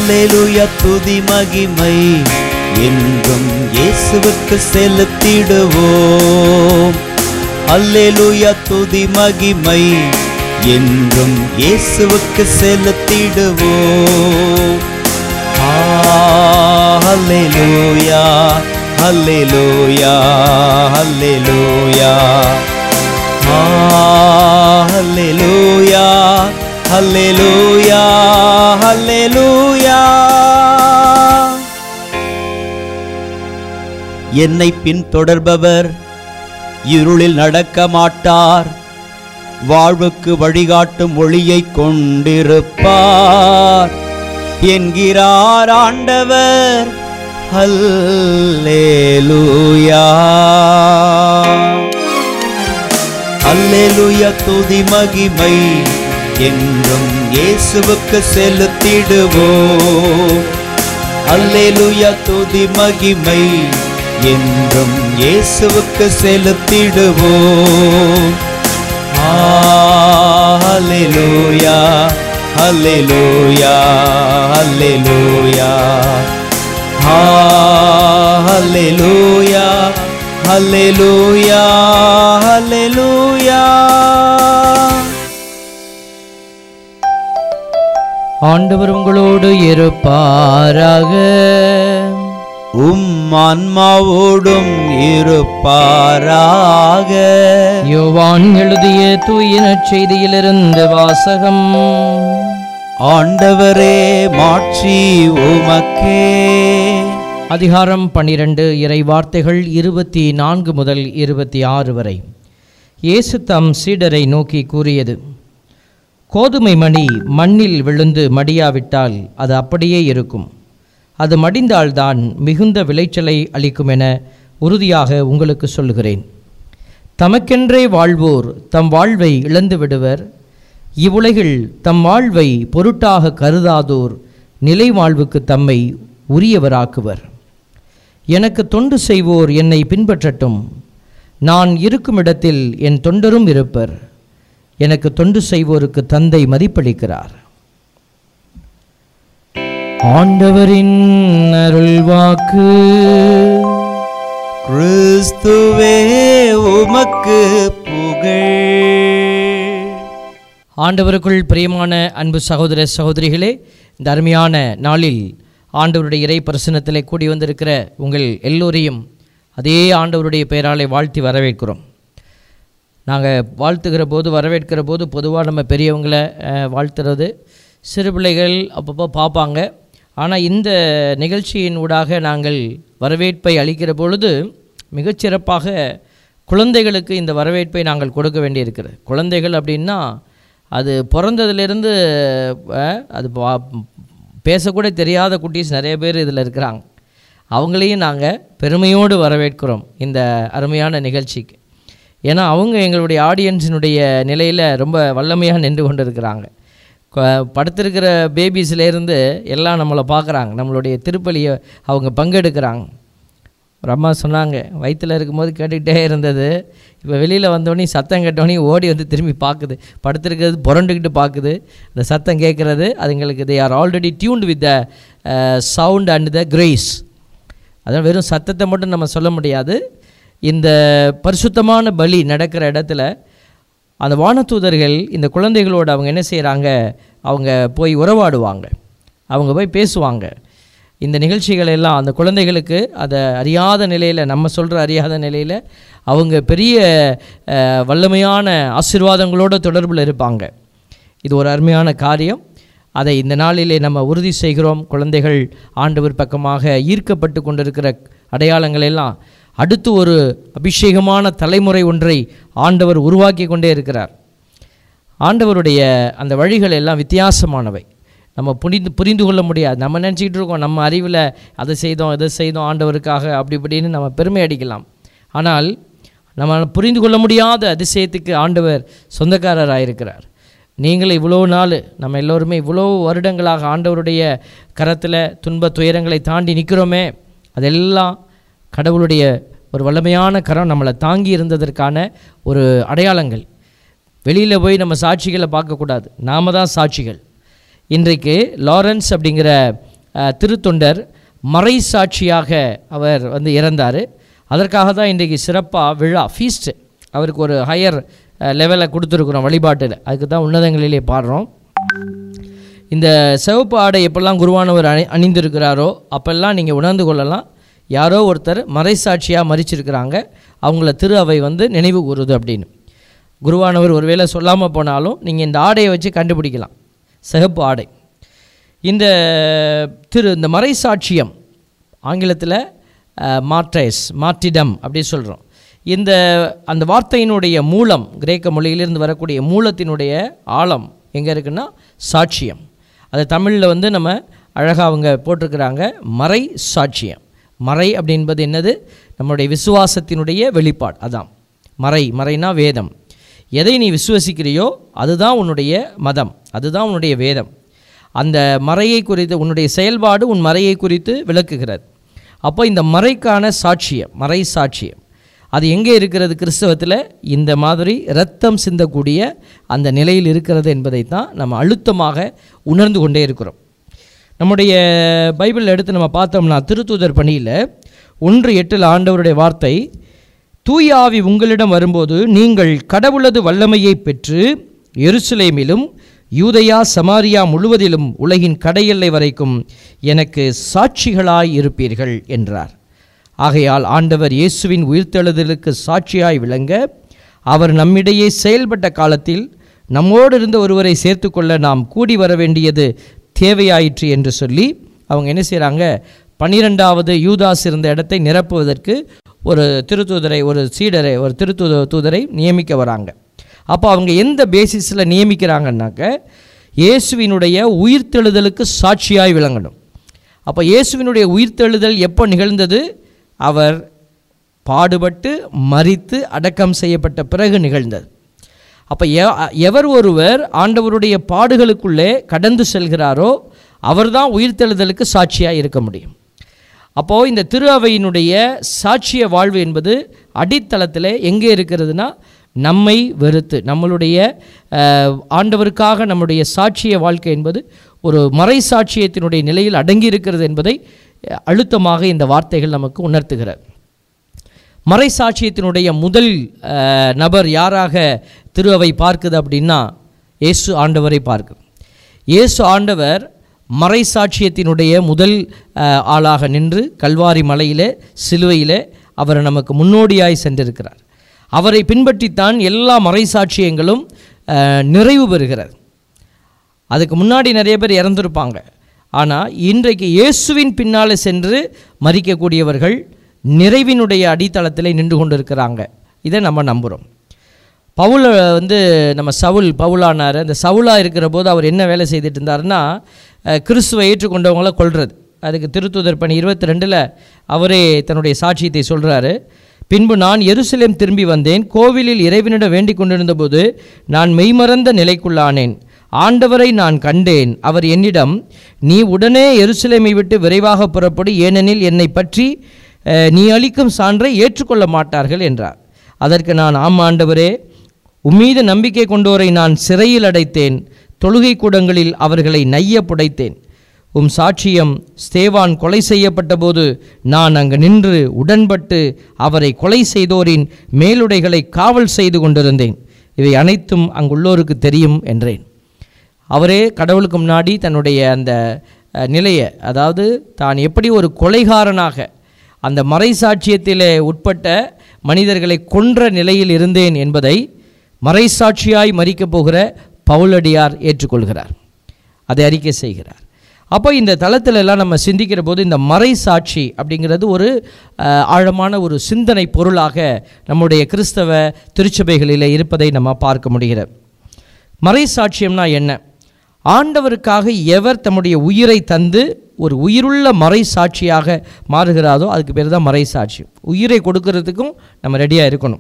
அல்லேலூயா துதி மகிமை என்றும் இயேசுவுக்கு செலுத்திடுவோம் அல்லேலூயா துதி மகிமை என்றும் இயேசுவுக்கு செலுத்திடுவோம் ஆ, அல்லேலூயா அல்லேலூயா அல்லேலூயா ஆ, அல்லேலூயா அல்லேலூயா அல்லேலூயா என்னை பின்தொடர்பவர் இருளில் நடக்க மாட்டார் வாழ்வுக்கு வழிகாட்டும் ஒளியை கொண்டிருப்பார் என்கிறார் ஆண்டவர் அல்லேலூயா அல்லேலூயா துதி மகிமை என்றும் இயேசுவுக்கு செலுத்திடுவோம் அல்லேலூயா துதி மகிமை என்றும் இயேசுவுக்கு செலுத்திடுவோம் ஆ, அல்லேலூயா அல்லேலூயா அல்லேலூயா ஆ, அல்லேலூயா அல்லேலூயா அல்லேலூயா ஆண்டவர் உங்களோடு இருப்பாராக உம் ஆன்மாவோடும் இருப்பாராக யோவான் எழுதிய தூய நற்செய்தியிலிருந்து வாசகம் ஆண்டவரே மாட்சி உமக்கே அதிகாரம் பன்னிரண்டு இறை வார்த்தைகள் இருபத்தி நான்கு முதல் இருபத்தி ஆறு வரை இயேசு தம் சீடரை நோக்கி கூறியது கோதுமை மணி மண்ணில் விழுந்து மடியாவிட்டால் அது அப்படியே இருக்கும் அது மடிந்தால்தான் மிகுந்த விளைச்சலை அளிக்கும் என உறுதியாக உங்களுக்கு சொல்லுகிறேன் தமக்கென்றே வாழ்வோர் தம் வாழ்வை இழந்து விடுவர் இவ்வுலகில் தம் வாழ்வை பொருட்டாக கருதாதோர் நிலை வாழ்வுக்கு தம்மை உரியவராக்குவர் எனக்கு தொண்டு செய்வோர் என்னை பின்பற்றட்டும் நான் இருக்கும் இடத்தில் என் தொண்டரும் இருப்பர் எனக்கு தொண்டு செய்வோருக்கு தந்தை மதிப்பளிக்கிறார் ஆண்டவரின் அருள்வாக்கு கிறிஸ்துவே உமக்கு புகழ் ஆண்டவருக்குள் பிரியமான அன்பு சகோதர சகோதரிகளே இந்த அருமையான நாளில் ஆண்டவருடைய இறை பிரசனத்திலே கூடி வந்திருக்கிற உங்கள் எல்லோரையும் அதே ஆண்டவருடைய பெயராலே வாழ்த்தி வரவேற்கிறோம் நாங்கள் வாழ்த்துகிற போது வரவேற்கிற போது பொதுவாக நம்ம பெரியவங்களை அஹ், வாழ்த்துறது சிறு பிள்ளைகள் அப்பப்போ பார்ப்பாங்க ஆனால் இந்த நிகழ்ச்சியின் ஊடாக நாங்கள் வரவேற்பை அளிக்கிற பொழுது மிகச்சிறப்பாக குழந்தைகளுக்கு இந்த வரவேற்பை நாங்கள் கொடுக்க வேண்டியிருக்கிறது குழந்தைகள் அப்படின்னா அது பிறந்ததுலேருந்து அஹ், அது பா- பேசக்கூட தெரியாத குட்டீஸ் நிறைய பேர் இதில் இருக்கிறாங்க அவங்களையும் நாங்கள் பெருமையோடு வரவேற்கிறோம் இந்த அருமையான நிகழ்ச்சிக்கு ஏன்னா அவங்க எங்களுடைய ஆடியன்ஸினுடைய நிலையில் ரொம்ப வல்லமையாக நின்று கொண்டு இருக்கிறாங்க கொ- படுத்திருக்கிற பேபிஸ்லேருந்து எல்லாம் நம்மளை பார்க்குறாங்க நம்மளுடைய திருப்பலியை அவங்க பங்கெடுக்கிறாங்க ஒரு அம்மா சொன்னாங்க வயிற்றில் இருக்கும்போது கேட்டுக்கிட்டே இருந்தது இப்போ வெளியில் வந்தோடனே சத்தம் கேட்டோடனே ஓடி வந்து திரும்பி பார்க்குது படுத்திருக்கிறது புரண்டுக்கிட்டு பார்க்குது அந்த சத்தம் கேட்குறது அதுங்களுக்கு they are already tuned with the sound and the grace அதான் வெறும் சத்தத்தை மட்டும் நம்ம சொல்ல முடியாது இந்த பரிசுத்தமான பலி நடக்கிற இடத்துல அந்த வானதூதர்கள் இந்த குழந்தைகளோடு அவங்க என்ன செய்கிறாங்க அவங்க போய் உறவாடுவாங்க அவங்க போய் பேசுவாங்க இந்த நிகழ்ச்சிகள் எல்லாம் அந்த குழந்தைகளுக்கு அதை அறியாத நிலையில் நம்ம சொல்கிற அறியாத நிலையில் அவங்க பெரிய அஹ், வல்லமையான ஆசீர்வாதங்களோட தொடர்பில் இருப்பாங்க இது ஒரு அருமையான காரியம் அதை இந்த நாளிலே நம்ம உறுதி செய்கிறோம் குழந்தைகள் ஆண்டவர் பக்கமாக ஈர்க்கப்பட்டு கொண்டிருக்கிற அடையாளங்கள் எல்லாம் அடுத்து ஒரு அபிஷேகமான தலைமுறை ஒன்றை ஆண்டவர் உருவாக்கி கொண்டே இருக்கிறார் ஆண்டவருடைய அந்த வழிகள் எல்லாம் வித்தியாசமானவை நம்ம புரிந்து புரிந்து கொள்ள முடியாது நம்ம நினச்சிக்கிட்டு இருக்கோம் நம்ம அறிவில் அதை செய்தோம் இதை செய்தோம் ஆண்டவருக்காக அப்படி இப்படின்னு நம்ம பெருமை அடிக்கலாம் ஆனால் நம்ம புரிந்து கொள்ள முடியாத அதிசயத்துக்கு ஆண்டவர் சொந்தக்காரராக இருக்கிறார் நீங்கள் இவ்வளோ நாள் நம்ம எல்லோருமே இவ்வளோ வருடங்களாக ஆண்டவருடைய கரத்தில் துன்ப துயரங்களை தாண்டி நிற்கிறோமே அதெல்லாம் கடவுளுடைய ஒரு வல்லமையான கரம் நம்மளை தாங்கி இருந்ததற்கான ஒரு அடையாளங்கள் வெளியில் போய் நம்ம சாட்சிகளை பார்க்கக்கூடாது நாம தான் சாட்சிகள் இன்றைக்கு லாரன்ஸ் அப்படிங்கிற அஹ், திருத்தொண்டர் மறைசாட்சியாக அவர் வந்து இறந்தார் அதற்காக தான் இன்றைக்கு சிறப்பாக விழா ஃபீஸ்ட்டு அவருக்கு ஒரு ஹையர் லெவலில் கொடுத்துருக்குறோம் வழிபாட்டில் அதுக்கு தான் உன்னதங்களிலே பாடுறோம் இந்த சிவப்பு ஆடை எப்பெல்லாம் குருவானவர் அணி அணிந்திருக்கிறாரோ அப்பெல்லாம் நீங்கள் உணர்ந்து கொள்ளலாம் யாரோ ஒருத்தர் மறைசாட்சியாக மறிச்சிருக்கிறாங்க அவங்கள திரு அவை வந்து நினைவு கூறுது அப்படின்னு குருவானவர் ஒருவேளை சொல்லாமல் போனாலும் நீங்கள் இந்த ஆடையை வச்சு கண்டுபிடிக்கலாம் சிகப்பு ஆடை இந்த திரு இந்த மறைசாட்சியம் ஆங்கிலத்தில் மாட்ரேஸ் மார்டிடம் அப்படி சொல்கிறோம் இந்த அந்த வார்த்தையினுடைய மூலம் கிரேக்க மொழியிலிருந்து வரக்கூடிய மூலத்தினுடைய ஆழம் எங்கே இருக்குன்னா சாட்சியம் அது தமிழில் வந்து நம்ம அழகாக அவங்க போட்டிருக்கிறாங்க மறை சாட்சியம் மறை அப்படின்பது என்னது நம்முடைய விசுவாசத்தினுடைய வெளிப்பாடு அதான் மறை மறைனா வேதம் எதை நீ விசுவசிக்கிறியோ அதுதான் உன்னுடைய மதம் அதுதான் உன்னுடைய வேதம் அந்த மறையை குறித்து உன்னுடைய செயல்பாடு உன் மறையை குறித்து விளக்குகிறது அப்போ இந்த மறைக்கான சாட்சியம் மறை சாட்சியம் அது எங்கே இருக்கிறது கிறிஸ்தவத்தில் இந்த மாதிரி இரத்தம் சிந்தக்கூடிய அந்த நிலையில் இருக்கிறது என்பதை தான் நம்ம அழுத்தமாக உணர்ந்து கொண்டே இருக்கிறோம் நம்முடைய பைபிள் எடுத்து நம்ம பார்த்தோம்னா திருத்தூதர் பணியில் ஒன்று எட்டில் ஆண்டவருடைய வார்த்தை தூய ஆவி உங்களிடம் வரும்போது நீங்கள் கடவுளது வல்லமையை பெற்று எருசலேமிலும் யூதயா சமாரியா முழுவதிலும் உலகின் கடையெல்லை வரைக்கும் எனக்கு சாட்சிகளாய் இருப்பீர்கள் என்றார் ஆகையால் ஆண்டவர் இயேசுவின் உயிர்த்தெழுதலுக்கு சாட்சியாய் விளங்க அவர் நம்மிடையே செயல்பட்ட காலத்தில் நம்மோடு இருந்த ஒருவரை சேர்த்துக்கொள்ள நாம் கூடி வர வேண்டியது தேவையாயிற்று என்று சொல்லி அவங்க என்ன செய்கிறாங்க பன்னிரெண்டாவது யூதாஸ் இருந்த இடத்தை நிரப்புவதற்கு ஒரு திருத்தூதரை ஒரு சீடரை ஒரு திருத்தூத தூதரை நியமிக்க வராங்க அப்போ அவங்க எந்த பேசிஸில் நியமிக்கிறாங்கன்னாக்க இயேசுவினுடைய உயிர்த்தெழுதலுக்கு சாட்சியாய் விளங்கணும் அப்போ இயேசுவினுடைய உயிர்த்தெழுதல் எப்போ நிகழ்ந்தது அவர் பாடுபட்டு மரித்து அடக்கம் செய்யப்பட்ட பிறகு நிகழ்ந்தது அப்போ எ- எவர் ஒருவர் ஆண்டவருடைய பாடுகளுக்குள்ளே கடந்து செல்கிறாரோ அவர்தான் உயிர்த்தெழுதலுக்கு சாட்சியாக இருக்க முடியும் அப்போது இந்த திரு அவையினுடைய சாட்சிய வாழ்வு என்பது அடித்தளத்தில் எங்கே இருக்கிறதுனா நம்மை வெறுத்து நம்மளுடைய அஹ், ஆண்டவருக்காக நம்முடைய சாட்சிய வாழ்க்கை என்பது ஒரு மறை சாட்சியத்தினுடைய நிலையில் அடங்கி இருக்கிறது என்பதை அஹ், அழுத்தமாக இந்த வார்த்தைகள் நமக்கு உணர்த்துகிறது மறை சாட்சியத்தினுடைய முதல் அஹ், நபர் யாராக திரு அவை பார்க்குது அப்படின்னா இயேசு ஆண்டவரை பார்க்குது இயேசு ஆண்டவர் மறை சாட்சியத்தினுடைய முதல் அஹ், ஆளாக நின்று கல்வாரி மலையிலே சிலுவையிலே அவர் நமக்கு முன்னோடியாய் சென்றிருக்கிறார் அவரை பின்பற்றித்தான் எல்லா மறை சாட்சியங்களும் அஹ், நிறைவு பெறுகிறது அதுக்கு முன்னாடி நிறைய பேர் இறந்துருப்பாங்க ஆனால் இன்றைக்கு இயேசுவின் பின்னால் சென்று மறிக்கக்கூடியவர்கள் நிறைவினுடைய அடித்தளத்திலே நின்று கொண்டிருக்கிறாங்க இதை நம்ம நம்புகிறோம் பவுல் வந்து நம்ம சவுல் பவுலானார் அந்த சவுலாக இருக்கிற போது அவர் என்ன வேலை செய்துட்டு இருந்தாருன்னா அஹ், கிறிஸ்துவை ஏற்றுக்கொண்டவங்கள கொல்றது அதுக்கு திருத்தூதர் பணி இருபத்தி ரெண்டில் அவரே தன்னுடைய சாட்சியத்தை சொல்கிறாரு பின்பு நான் எருசலேம் திரும்பி வந்தேன் கோவிலில் இறைவனிடம் வேண்டிக் கொண்டிருந்தபோது நான் மெய்மறந்த நிலைக்குள்ளானேன் ஆண்டவரை நான் கண்டேன் அவர் என்னிடம் நீ உடனே எருசலேமை விட்டு விரைவாக புறப்படு ஏனெனில் என்னை பற்றி அஹ், நீ அளிக்கும் சான்றை ஏற்றுக்கொள்ள மாட்டார்கள் என்றார் அதற்கு நான் ஆம் ஆண்டவரே உம்மீது நம்பிக்கை கொண்டோரை நான் சிறையில் அடைத்தேன் தொழுகை கூடங்களில் அவர்களை நைய புடைத்தேன் உம் சாட்சியம் ஸ்தேவான் கொலை செய்யப்பட்டபோது நான் அங்கு நின்று உடன்பட்டு அவரை கொலை செய்தோரின் மேலுடைகளை காவல் செய்து கொண்டிருந்தேன் இவை அனைத்தும் அங்குள்ளோருக்கு தெரியும் என்றேன் அவரே கடவுளுக்கு முன்னாடி தன்னுடைய அந்த அஹ், நிலையை அதாவது தான் எப்படி ஒரு கொலைகாரனாக அந்த மறைசாட்சியத்திலே உட்பட்ட மனிதர்களை கொன்ற நிலையில் இருந்தேன் என்பதை மறைசாட்சியாய் மறிக்கப் போகிற பவுலடியார் ஏற்றுக்கொள்கிறார் அதை அறிக்கை செய்கிறார் அப்போ இந்த தளத்துல எல்லாம் நம்ம சிந்திக்கிற போது இந்த மறை சாட்சி அப்படிங்கிறது ஒரு அஹ், ஆழமான ஒரு சிந்தனை பொருளாக நம்முடைய கிறிஸ்தவ திருச்சபைகளில் இருப்பதை நம்ம பார்க்க முடிகிறது மறை சாட்சியம்னா என்ன ஆண்டவருக்காக எவர் தம்முடைய உயிரை தந்து ஒரு உயிருள்ள மறை சாட்சியாக மாறுகிறாரோ அதுக்கு பேர் தான் மறை சாட்சியம் உயிரை கொடுக்கறதுக்கும் நம்ம ரெடியாக இருக்கணும்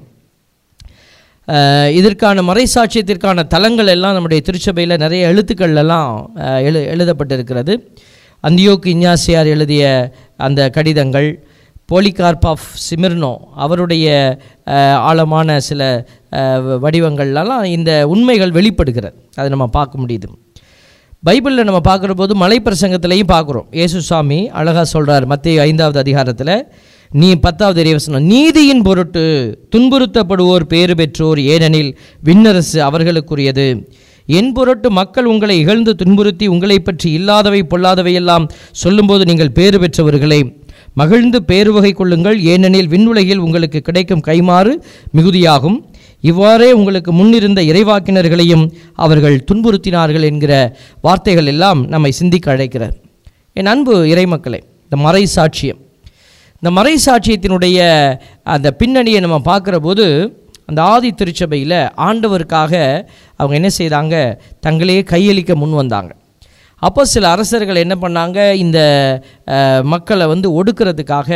அஹ் இதற்கான மறைசாட்சியத்திற்கான தலங்கள் எல்லாம் நம்முடைய திருச்சபையில் நிறைய எழுத்துக்கள் எல்லாம் அஹ், எழு எழுதப்பட்டிருக்கிறது அந்தியோக்கு இஞ்ஞாசியார் எழுதிய அந்த கடிதங்கள் போலிகார்ப் ஆஃப் சிமிர்னோ அவருடைய அஹ், ஆழமான சில அஹ், வடிவங்கள்லாம் இந்த உண்மைகள் வெளிப்படுகிறது அதை நம்ம பார்க்க முடியுது பைபிளில் நம்ம பார்க்குற போது மலை பிரசங்கத்திலையும் பார்க்குறோம் இயேசு சாமி அழகாக சொல்கிறார் மத்திய ஐந்தாவது அதிகாரத்தில் நீ பத்தாவது இறைவசனம் நீதியின் பொருட்டு துன்புறுத்தப்படுவோர் பேறு பெற்றோர் ஏனெனில் விண்ணரசு அவர்களுக்குரியது என் பொருட்டு மக்கள் உங்களை இகழ்ந்து துன்புறுத்தி உங்களை பற்றி இல்லாதவை பொல்லாதவையெல்லாம் சொல்லும்போது நீங்கள் பேறு பெற்றவர்களே மகிழ்ந்து பேருவகை கொள்ளுங்கள் ஏனெனில் விண்ணுலகில் உங்களுக்கு கிடைக்கும் கைமாறு மிகுதியாகும் இவ்வாறே உங்களுக்கு முன்னிருந்த இறைவாக்கினர்களையும் அவர்கள் துன்புறுத்தினார்கள் என்கிற வார்த்தைகள் எல்லாம் நம்மை சிந்திக்க அழைக்கிறார் என் அன்பு இறைமக்களே இந்த மறை சாட்சியம் இந்த மறை சாட்சியத்தினுடைய அந்த பின்னணியை நம்ம பார்க்குற போது அந்த ஆதி திருச்சபையில் ஆண்டவருக்காக அவங்க என்ன செய்தாங்க தங்களையே கையளிக்க முன் வந்தாங்க அப்போ சில அரசர்கள் என்ன பண்ணாங்க இந்த அஹ், மக்களை வந்து ஒடுக்கிறதுக்காக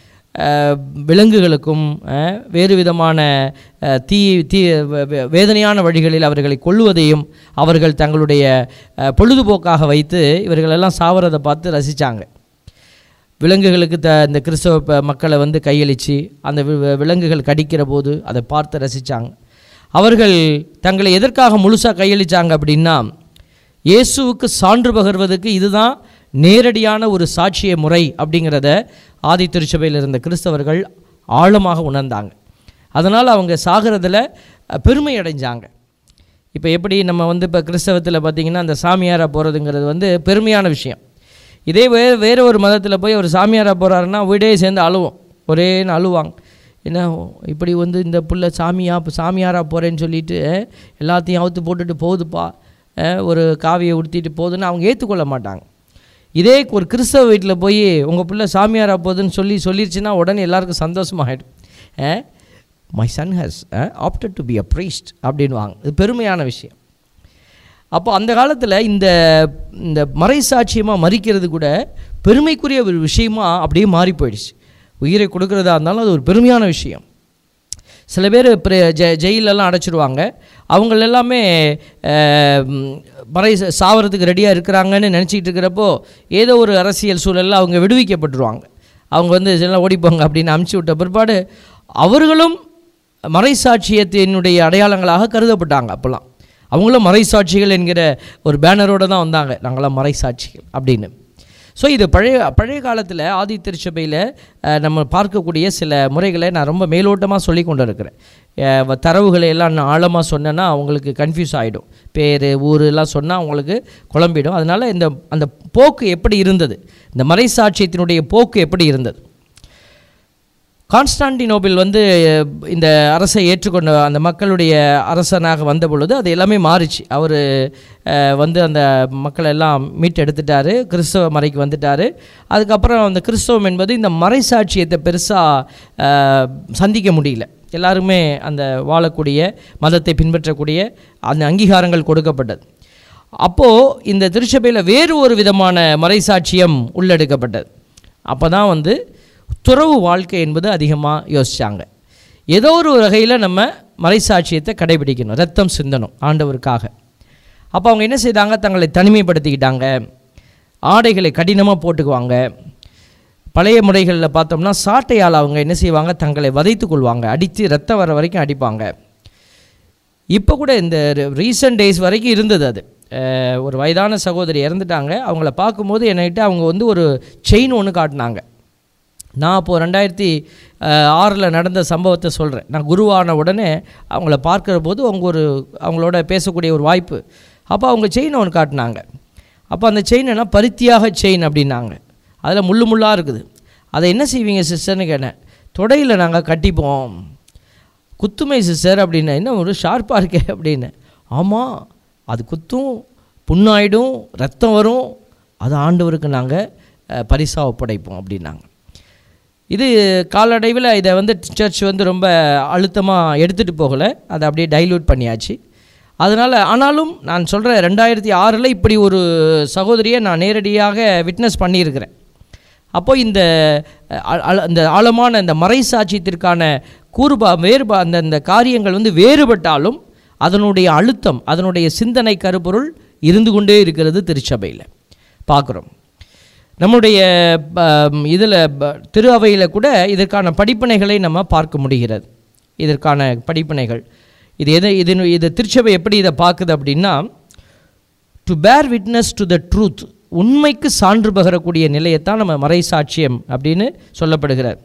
அஹ், விலங்குகளுக்கும் அஹ், வேறு விதமான அஹ், தீ தீ வே- வே- வேதனையான வழிகளில் அவர்களை கொல்லுவதையும் அவர்கள் தங்களுடைய அஹ், பொழுதுபோக்காக வைத்து இவர்களெல்லாம் சாவறதை பார்த்து ரசித்தாங்க விலங்குகளுக்கு த இந்த கிறிஸ்தவ ப- மக்களை வந்து கையளித்து அந்த வி- வி- விலங்குகள் கடிக்கிற போது அதை பார்த்து ரசித்தாங்க அவர்கள் தங்களை எதற்காக முழுசாக கையளித்தாங்க அப்படின்னா இயேசுவுக்கு சான்று பகர்வதற்கு இதுதான் நேரடியான ஒரு சாட்சிய முறை அப்படிங்கிறத ஆதி திருச்சபையில் இருந்த கிறிஸ்தவர்கள் ஆழமாக உணர்ந்தாங்க அதனால் அவங்க சாகிறதுல அஹ், பெருமை அடைஞ்சாங்க இப்போ எப்படி நம்ம வந்து இப்போ கிறிஸ்தவத்தில் பார்த்தீங்கன்னா அந்த சாமியாராக போகிறதுங்கிறது வந்து பெருமையான விஷயம் இதே வே வேறு ஒரு மதத்தில் போய் ஒரு சாமியாராக போகிறாருன்னா வீடே சேர்ந்து அழுவோம் ஒரேன்னு அழுவாங்க என்ன இப்படி வந்து இந்த புள்ள சாமியா சாமியாராக போகிறேன்னு சொல்லிட்டு அஹ், எல்லாத்தையும் அவுத்து போட்டுட்டு போகுதுப்பா அஹ், ஒரு காவியை உடுத்திட்டு போகுதுன்னு அவங்க ஏற்றுக்கொள்ள மாட்டாங்க இதே ஒரு கிறிஸ்தவ வீட்டில் போய் உங்கள் பிள்ளை சாமியாராக போகுதுன்னு சொல்லி சொல்லிருச்சுன்னா உடனே எல்லாருக்கும் சந்தோஷமாகிடும் my son has opted to be a priest அப்படின்வாங்க இது பெருமையான விஷயம் அப்போ அந்த காலத்தில் இந்த இந்த மறை சாட்சியமாக மறிக்கிறது கூட பெருமைக்குரிய ஒரு விஷயமா அப்படியே மாறி போயிடுச்சு உயிரை கொடுக்கறதா இருந்தாலும் அது ஒரு பெருமையான விஷயம் சில பேர் ஜெ ஜெயிலெல்லாம் அடைச்சிருவாங்க அவங்கள எல்லாமே அஹ், ம், மறை ச- சாவறதுக்கு ரெடியாக இருக்கிறாங்கன்னு நினச்சிக்கிட்டு இருக்கிறப்போ ஏதோ ஒரு அரசியல் சூழலில் அவங்க விடுவிக்கப்பட்டுருவாங்க அவங்க வந்து இதெல்லாம் ஓடிப்போங்க அப்படின்னு அமுச்சு விட்ட பிற்பாடு அவர்களும் மறைசாட்சியத்தினுடைய அடையாளங்களாக கருதப்பட்டாங்க அப்போல்லாம் அவங்களும் மறைசாட்சிகள் என்கிற ஒரு பேனரோடு தான் வந்தாங்க நாங்களாம் மறைசாட்சிகள் அப்படின்னு ஸோ இது பழைய பழைய காலத்தில் ஆதி திருச்சபையில் அஹ், நம்ம பார்க்கக்கூடிய சில முறைகளை நான் ரொம்ப மேலோட்டமாக சொல்லி கொண்டு இருக்கிறேன் அஹ், வ- தரவுகளை எல்லாம் நான் ஆழமாக சொன்னேன்னா அவங்களுக்கு கன்ஃபியூஸ் ஆகிடும் பேர் ஊர் எல்லாம் சொன்னால் அவங்களுக்கு குழம்பிடும் அதனால் இந்த அந்த போக்கு எப்படி இருந்தது இந்த மறைசாட்சியத்தினுடைய போக்கு எப்படி இருந்தது கான்ஸ்டான்டினோபிள் வந்து அஹ், இந்த அரசை ஏற்றுக்கொண்ட அந்த மக்களுடைய அரசனாக வந்த பொழுது அது எல்லாமே மாறிச்சு அவர் வந்து அந்த மக்களை எல்லாம் மீட்டெடுத்துட்டாரு கிறிஸ்தவ மறைக்கு வந்துட்டார் அதுக்கப்புறம் அந்த கிறிஸ்தவம் என்பது இந்த மறைசாட்சியத்தை பெருசாக சந்திக்க முடியல எல்லாருமே அந்த வாழக்கூடிய மதத்தை பின்பற்றக்கூடிய அந்த அங்கீகாரங்கள் கொடுக்கப்பட்டது அப்போது இந்த திருச்சபையில் வேறு ஒரு விதமான மறைசாட்சியம் உள்ளெடுக்கப்பட்டது அப்போ தான் வந்து துறவு வாழ்க்கை என்பது அதிகமாக யோசிச்சாங்க ஏதோ ஒரு வகையில் நம்ம மறைசாட்சியத்தை கடைபிடிக்கணும் ரத்தம் சிந்தணும் ஆண்டவருக்காக அப்போ அவங்க என்ன செய்தாங்க தங்களை தனிமைப்படுத்திக்கிட்டாங்க ஆடைகளை கடினமாக போட்டுக்குவாங்க பழைய முறைகளில் பார்த்தோம்னா சாட்டையால் அவங்க என்ன செய்வாங்க தங்களை வதைத்து கொள்வாங்க அடித்து ரத்தம் வர வரைக்கும் அடிப்பாங்க இப்போ கூட இந்த ரீசன்ட் டேஸ் வரைக்கும் இருந்தது அது அஹ் ஒரு வயதான சகோதரி இறந்துட்டாங்க அவங்கள பார்க்கும்போது என்கிட்ட அவங்க வந்து ஒரு செயின் ஒன்று காட்டினாங்க நான் அப்போது ரெண்டாயிரத்தி ஆறில் நடந்த சம்பவத்தை சொல்கிறேன் நான் குருவான உடனே அவங்கள பார்க்குற போது அவங்க ஒரு அவங்களோட பேசக்கூடிய ஒரு வாய்ப்பு அப்போ அவங்க செயின் ஒன்று காட்டினாங்க அப்போ அந்த செயின் என்ன பருத்தியாக செயின் அப்படின்னாங்க அதில் முள்ளு முள்ளாக இருக்குது அதை என்ன செய்வீங்க சிஸ்டர்னு கேட்டேன் தொடையில் நாங்கள் கட்டிப்போம் குத்துமை சிஸ்டர் அப்படின்னு என்ன ஒரு ஷார்ப்பாக இருக்கே அப்படின்னு ஆமாம் அது குத்தும் புண்ணாயிடும் ரத்தம் வரும் அது ஆண்டவருக்கு நாங்கள் பரிசாக ஒப்படைப்போம் அப்படின்னாங்க இது காலடைவில் இதை வந்து சர்ச் வந்து ரொம்ப அழுத்தமாக எடுத்துகிட்டு போகலை அதை அப்படியே டைல்யூட் பண்ணியாச்சு அதனால் ஆனாலும் நான் சொல்கிறேன் ரெண்டாயிரத்தி ஆறில் இப்படி ஒரு சகோதரியை நான் நேரடியாக விட்னஸ் பண்ணியிருக்கிறேன் அப்போ இந்த அ- அ- இந்த ஆழமான இந்த மறைசாட்சியத்திற்கான கூறுபா வேறுபா அந்த இந்த காரியங்கள் வந்து வேறுபட்டாலும் அதனுடைய அழுத்தம் அதனுடைய சிந்தனை கருப்பொருள் இருந்து கொண்டே இருக்கிறது திருச்சபையில் பார்க்குறோம் நம்முடைய இதில் திரு அவையில் கூட இதற்கான படிப்பினைகளை நம்ம பார்க்க முடிகிறது இதற்கான படிப்பினைகள் இது எது இது இது திருச்சபை எப்படி இதை பார்க்குது அப்படின்னா to bear witness to the truth உண்மைக்கு சான்று பகரக்கூடிய நிலையைத்தான் நம்ம மறை சாட்சியம் அப்படின்னு சொல்லப்படுகிறார்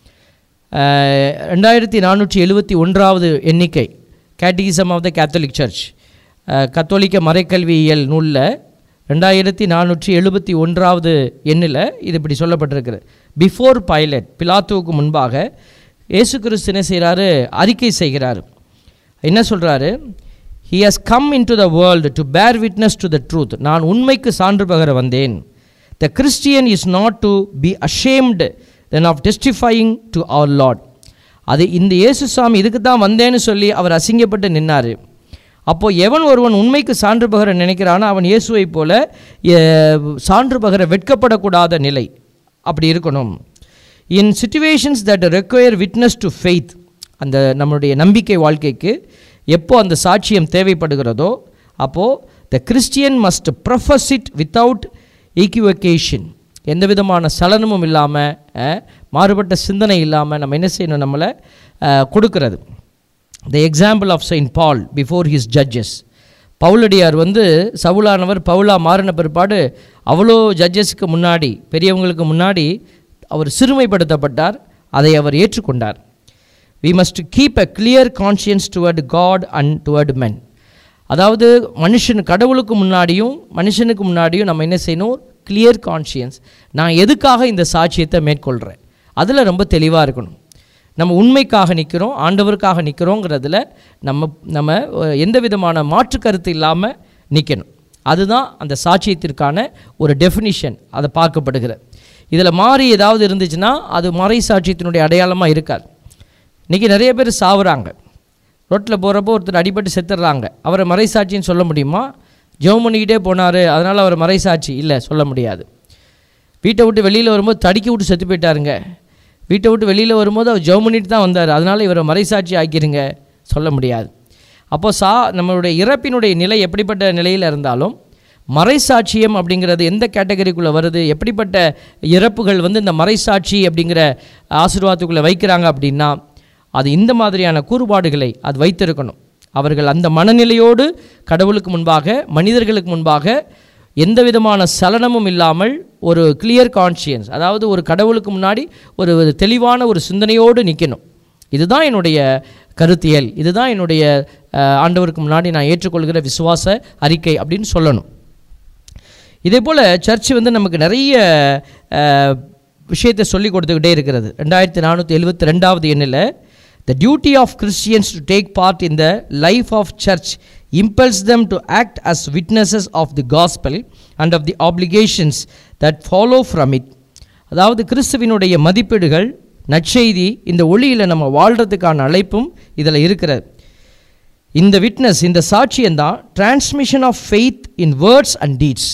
அஹ், ரெண்டாயிரத்தி நானூற்றி எழுபத்தி ஒன்றாவது எண்ணிக்கை catechism of the Catholic Church கத்தோலிக்க மறைக்கல்வியியல் நூலில் ரெண்டாயிரத்தி நானூற்றி எழுபத்தி ஒன்றாவது எண்ணில் இது இப்படி சொல்லப்பட்டிருக்கிறது பிஃபோர் பைலட் பிலாத்துவுக்கு முன்பாக இயேசு கிறிஸ்து என்ன செய்கிறாரு அறிக்கை செய்கிறார் என்ன சொல்கிறாரு he has come into the world to bear witness to the truth நான் உண்மைக்கு சான்று பகர வந்தேன் the Christian is not to be ashamed then of testifying to our Lord அது இந்த இயேசு சாமி இதுக்கு தான் வந்தேன்னு சொல்லி அவர் அசிங்கப்பட்டு நின்னார் அப்போது எவன் ஒருவன் உண்மைக்கு சான்று பகர நினைக்கிறானோ அவன் இயேசுவைப் போல எ, சான்று பகர வெட்கப்படக்கூடாத நிலை அப்படி இருக்கணும் in situations that require witness to faith அந்த நம்மளுடைய நம்பிக்கை வாழ்க்கைக்கு எப்போ அந்த சாட்சியம் தேவைப்படுகிறதோ அப்போது the Christian must profess it without equivocation எந்த விதமான சலனமும் இல்லாமல் மாறுபட்ட சிந்தனை இல்லாமல் நம்ம என்ன செய்யணும் நம்மளை அஹ், கொடுக்கிறது the example of Saint Paul before his judges பவுலடியார் வந்து சவுலானவர் பவுலா மாறின பிற்பாடு அவ்வளோ ஜட்ஜஸ்க்கு முன்னாடி பெரியவங்களுக்கு முன்னாடி அவர் சிறுமைப்படுத்தப்பட்டார் அதை அவர் ஏற்றுக்கொண்டார் we must keep a clear conscience toward God and toward men அதாவது மனுஷன் கடவுளுக்கு முன்னாடியும் மனுஷனுக்கு முன்னாடியும் நம்ம என்ன செய்யணும் கிளியர் கான்ஷியன்ஸ் நான் எதுக்காக இந்த சாட்சியத்தை மேற்கொள்கிறேன் அதில் ரொம்ப தெளிவாக இருக்கணும் நம்ம உண்மைக்காக நிற்கிறோம் ஆண்டவருக்காக நிற்கிறோங்கிறதுல நம்ம நம்ம அஹ், எந்த விதமான மாற்று கருத்து இல்லாமல் நிற்கணும் அதுதான் அந்த சாட்சியத்திற்கான ஒரு டெஃபினிஷன் அதை பார்க்கப்படுகிறது இதில் மாறி ஏதாவது இருந்துச்சுன்னா அது மறை சாட்சியத்தினுடைய அடையாளமாக இருக்காது இன்றைக்கி நிறைய பேர் சாவுறாங்க ரோட்டில் போகிறப்போ ஒருத்தர் அடிபட்டு செத்துடுறாங்க அவரை மறைசாட்சின்னு சொல்ல முடியுமா ஜெபம் பண்ணிக்கிட்டே போனார் அதனால் அவர் மறைசாட்சி இல்லை சொல்ல முடியாது வீட்டை விட்டு வெளியில் வரும்போது தடுக்கி விட்டு செத்து போயிட்டாருங்க வீட்டை விட்டு வெளியில் வரும்போது அவர் ஜெபம் பண்ணிட்டு தான் வந்தார் அதனால் இவரை மறைசாட்சி ஆக்கிருங்க சொல்ல முடியாது அப்போ சா நம்மளுடைய இறப்பினுடைய நிலை எப்படிப்பட்ட நிலையில் இருந்தாலும் மறைசாட்சியம் அப்படிங்கிறது எந்த கேட்டகரிக்குள்ளே வருது எப்படிப்பட்ட இறப்புகள் வந்து இந்த மறைசாட்சி அப்படிங்கிற ஆசீர்வாதத்துக்குள்ளே வைக்கிறாங்க அப்படின்னா அது இந்த மாதிரியான கூறுபாடுகளை அது வைத்திருக்கணும் அவர்கள் அந்த மனநிலையோடு கடவுளுக்கு முன்பாக மனிதர்களுக்கு முன்பாக எந்த விதமான சலனமும் இல்லாமல் ஒரு கிளியர் கான்ஷியன்ஸ் அதாவது ஒரு கடவுளுக்கு முன்னாடி ஒரு ஒரு தெளிவான ஒரு சிந்தனையோடு நிற்கணும் இதுதான் என்னுடைய கருத்தியல் இதுதான் என்னுடைய அஹ், ஆண்டவருக்கு முன்னாடி நான் ஏற்றுக்கொள்கிற விசுவாச அறிக்கை அப்படின்னு சொல்லணும் இதே போல் சர்ச் வந்து நமக்கு நிறைய அஹ், விஷயத்தை சொல்லி கொடுத்துக்கிட்டே இருக்கிறது ரெண்டாயிரத்தி நானூற்றி எழுபத்தி ரெண்டாவது எண்ணில் the duty of Christians to take part in the life of church impels them to act as witnesses of the gospel and of the obligations that follow from it அதாவது கிறிஸ்துவினுடைய மதிப்பீடுகள் நற்செய்தி இந்த ஒளியில் நம்ம வாழ்கிறதுக்கான அழைப்பும் இதில் இருக்கிறது இந்த விட்னஸ் இந்த சாட்சியம்தான் transmission of faith in words and deeds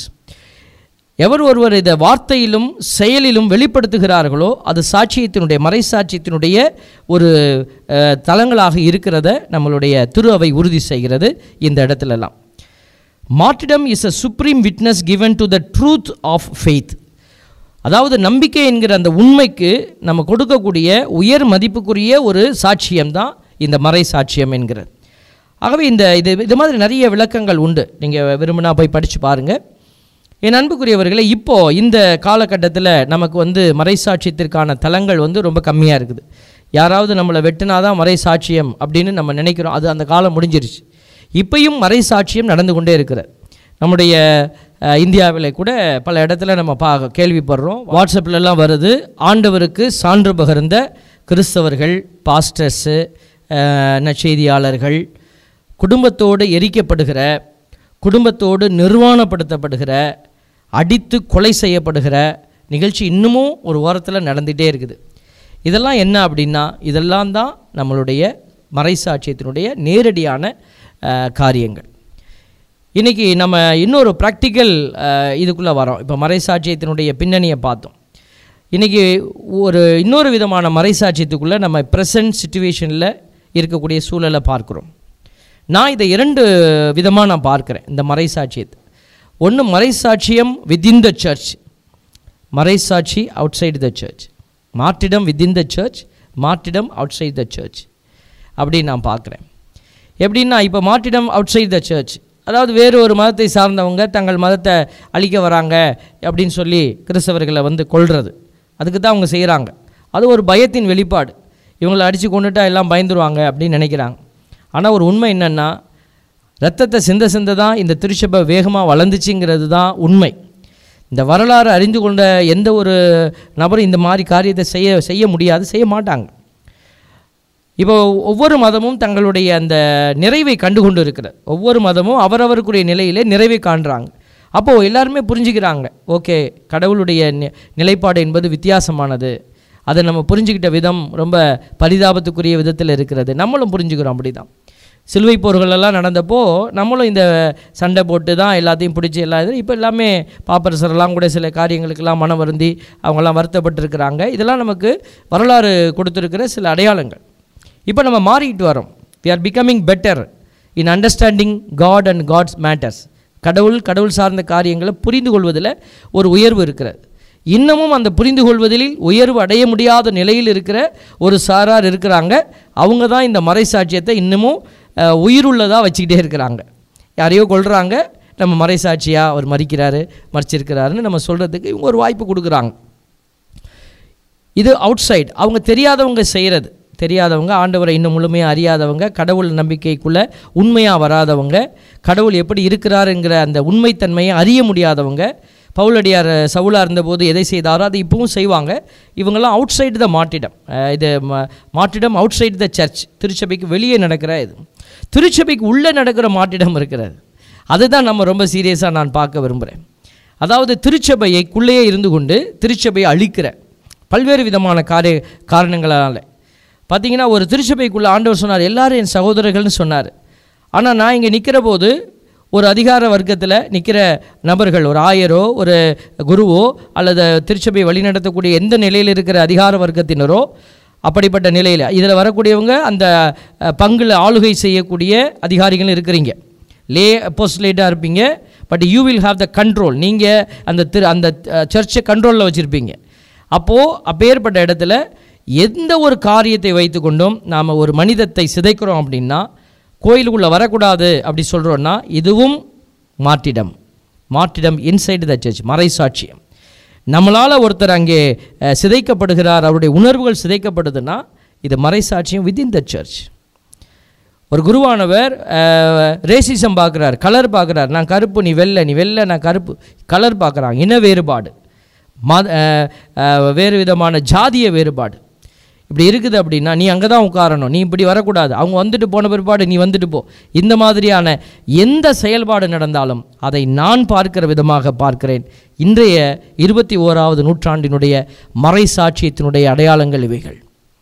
எவர் ஒருவர் இதை வார்த்தையிலும் செயலிலும் வெளிப்படுத்துகிறார்களோ அது சாட்சியத்தினுடைய மறைசாட்சியத்தினுடைய ஒரு அஹ், தலங்களாக இருக்கிறத நம்மளுடைய திரு அவை உறுதி செய்கிறது இந்த இடத்துலலாம் martyrdom is a supreme witness given to the truth of faith அதாவது நம்பிக்கை என்கிற அந்த உண்மைக்கு நம்ம கொடுக்கக்கூடிய உயர் மதிப்புக்குரிய ஒரு சாட்சியம்தான் இந்த மறை சாட்சியம் என்கிறது ஆகவே இந்த இது இது மாதிரி நிறைய விளக்கங்கள் உண்டு நீங்கள் விரும்பினா போய் படித்து பாருங்கள் என் அன்புக்குரியவர்களே இப்போது இந்த காலகட்டத்தில் நமக்கு வந்து மறைசாட்சியத்திற்கான தலங்கள் வந்து ரொம்ப கம்மியாக இருக்குது யாராவது நம்மளை வெட்டினாதான் மறைசாட்சியம் அப்படின்னு நம்ம நினைக்கிறோம் அது அந்த காலம் முடிஞ்சிருச்சு இப்பயும் மறைசாட்சியம் நடந்து கொண்டே இருக்கிறது நம்முடைய அஹ், இந்தியாவில் கூட பல இடத்துல நம்ம பா கேள்விப்படுறோம் வாட்ஸ்அப்லலாம் வருது ஆண்டவருக்கு சான்று பகிர்ந்த கிறிஸ்தவர்கள் பாஸ்டர்ஸு நற்செய்தியாளர்கள் குடும்பத்தோடு எரிக்கப்படுகிற குடும்பத்தோடு நிர்வாணப்படுத்தப்படுகிற அடித்து கொலை செய்யப்படுகிற நிகழ்ச்சி இன்னமும் ஒரு ஓரத்தில் நடந்துகிட்டே இருக்குது இதெல்லாம் என்ன அப்படின்னா இதெல்லாம் தான் நம்மளுடைய மறைசாட்சியத்தினுடைய நேரடியான அஹ், காரியங்கள் இன்றைக்கி நம்ம இன்னொரு ப்ராக்டிக்கல் இதுக்குள்ளே வரோம் இப்போ மறைசாட்சியத்தினுடைய பின்னணியை பார்த்தோம் இன்றைக்கி ஒரு இன்னொரு விதமான மறைசாட்சியத்துக்குள்ளே நம்ம ப்ரெசன்ட் சுச்சுவேஷனில் இருக்கக்கூடிய சூழலை பார்க்குறோம் நான் இதை இரண்டு விதமாக நான் பார்க்குறேன் இந்த மறைசாட்சியத்தை ஒன்று மறைசாட்சியம் வித்தின் த சர்ச் மறைசாட்சி outside the church martyrdom within the church martyrdom outside the church அப்படின்னு நான் பார்க்குறேன் எப்படின்னா இப்போ martyrdom outside the church அதாவது வேறு ஒரு மதத்தை சார்ந்தவங்க தங்கள் மதத்தை அழிக்க வராங்க அப்படின்னு சொல்லி கிறிஸ்தவர்களை வந்து கொல்றது அதுக்கு தான் அவங்க செய்கிறாங்க அது ஒரு பயத்தின் வெளிப்பாடு இவங்களை அடித்து கொண்டுட்டா எல்லாம் பயந்துருவாங்க அப்படின்னு நினைக்கிறாங்க ஆனால் ஒரு உண்மை என்னென்னா ரத்தத்தை சிந்த சிந்த தான் இந்த திருச்சபை வேகமாக வளர்ந்துச்சுங்கிறது தான் உண்மை இந்த வரலாறு அறிந்து கொண்ட எந்த ஒரு நபரும் இந்த மாதிரி காரியத்தை செய்ய செய்ய முடியாது செய்ய மாட்டாங்க இப்போ ஒவ்வொரு மதமும் தங்களுடைய அந்த நிறைவை கண்டு கொண்டு இருக்கிறது ஒவ்வொரு மதமும் அவரவருக்குரிய நிலையிலே நிறைவை காண்றாங்க அப்போது எல்லாருமே புரிஞ்சுக்கிறாங்க ஓகே கடவுளுடைய நி- நிலைப்பாடு என்பது வித்தியாசமானது அதை நம்ம புரிஞ்சுக்கிட்ட விதம் ரொம்ப பரிதாபத்துக்குரிய விதத்தில் இருக்கிறது நம்மளும் புரிஞ்சுக்கிறோம் அப்படி தான் சிலுவை போர்கள் எல்லாம் நடந்தப்போ நம்மளும் இந்த சண்டை போட்டு தான் எல்லாத்தையும் பிடிச்சி எல்லா இது இப்போ எல்லாமே பாப்பரசரெல்லாம் கூட சில காரியங்களுக்கெல்லாம் மனம் வருந்தி அவங்கெல்லாம் வருத்தப்பட்டிருக்கிறாங்க இதெல்லாம் நமக்கு வரலாறு கொடுத்துருக்கிற சில அடையாளங்கள் இப்போ நம்ம மாறிட்டு வரோம் we are becoming better in understanding god and god's matters கடவுள் கடவுள் சார்ந்த காரியங்களை புரிந்து கொள்வதில் ஒரு உயர்வு இருக்கிறது இன்னமும் அந்த புரிந்து கொள்வதில் உயர்வு அடைய முடியாத நிலையில் இருக்கிற ஒரு சாரார் இருக்கிறாங்க அவங்க தான் இந்த மறைசாட்சியத்தை இன்னமும் அஹ், உயிருள்ளதாக வச்சுக்கிட்டே இருக்கிறாங்க யாரையோ கொள்கிறாங்க நம்ம மறைசாட்சியாக அவர் மறிக்கிறாரு மறிச்சிருக்கிறாருன்னு நம்ம சொல்கிறதுக்கு இவங்க ஒரு வாய்ப்பு கொடுக்குறாங்க இது அவுட் சைடு அவங்க தெரியாதவங்க செய்கிறது தெரியாதவங்க ஆண்டவரை இன்னும் முழுமையாக அறியாதவங்க கடவுள் நம்பிக்கைக்குள்ளே உண்மையாக வராதவங்க கடவுள் எப்படி இருக்கிறாருங்கிற அந்த உண்மைத்தன்மையை அறிய முடியாதவங்க பவுலடியார் சவுலாக இருந்தபோது எதை செய்தாரோ அதை இப்பவும் செய்வாங்க இவங்கெல்லாம் அவுட் சைடு த மாட்டிடம் அஹ் இது ம- martyrdom outside the church திருச்சபைக்கு வெளியே நடக்கிற இது திருச்சபைக்கு உள்ளே நடக்கிற மாட்டிடம் இருக்கிறது அதுதான் நம்ம ரொம்ப சீரியஸாக நான் பார்க்க விரும்புகிறேன் அதாவது திருச்சபையைக்குள்ளேயே இருந்து கொண்டு திருச்சபையை அழிக்கிற பல்வேறு விதமான காரிய காரணங்களால் பார்த்தீங்கன்னா ஒரு திருச்சபைக்குள்ள ஆண்டவர் சொன்னார் எல்லாரும் என் சகோதரர்கள்னு சொன்னார் ஆனால் நான் இங்கே நிற்கிற போது ஒரு அதிகார வர்க்கத்தில் நிற்கிற நபர்கள் ஒரு ஆயரோ ஒரு குருவோ அல்லது திருச்சபை வழிநடத்தக்கூடிய எந்த நிலையில் இருக்கிற அதிகார வர்க்கத்தினரோ அப்படிப்பட்ட நிலையில் இதில் வரக்கூடியவங்க அந்த அஹ், பங்குல ஆளுகை செய்யக்கூடிய அதிகாரிகள் இருக்கிறீங்க லே அப்போஸ்லேட்டாக இருப்பீங்க but you will have the control நீங்கள் அந்த திரு அந்த சர்ச்சை கண்ட்ரோலில் வச்சுருப்பீங்க அப்போது அப்பேற்பட்ட இடத்துல எந்த ஒரு காரியத்தை வைத்துக்கொண்டும் நாம் ஒரு மனிதத்தை சிதைக்கிறோம் அப்படின்னா கோயிலுக்குள்ளே வரக்கூடாது அப்படி சொல்கிறோன்னா இதுவும் மாற்றிடம் மாற்றிடம் இன்சைடு த சர்ச் மறைசாட்சியம் நம்மளால் ஒருத்தர் அங்கே அஹ், சிதைக்கப்படுகிறார் அவருடைய உணர்வுகள் சிதைக்கப்படுதுன்னா இது மறைசாட்சியம் வித்தின் த சர்ச் ஒரு குருவானவர் ரேசிசம் பார்க்குறார் கலர் பார்க்குறார் நான் கருப்பு நீ வெள்ளை நீ வெள்ளை நான் கருப்பு கலர் பார்க்குறாங்க இன வேறுபாடு மத அஹ், அஹ், வேறு விதமான ஜாதிய வேறுபாடு இப்படி இருக்குது அப்படின்னா நீ அங்கே தான் உட்காரணும் நீ இப்படி வரக்கூடாது அவங்க வந்துட்டு போன பிற்பாடு நீ வந்துட்டு போ இந்த மாதிரியான எந்த செயல்பாடு நடந்தாலும் அதை நான் பார்க்கிற விதமாக பார்க்கிறேன் இன்றைய இருபத்தி ஓராவது நூற்றாண்டினுடைய மறைசாட்சியத்தினுடைய அடையாளங்கள் இவைகள்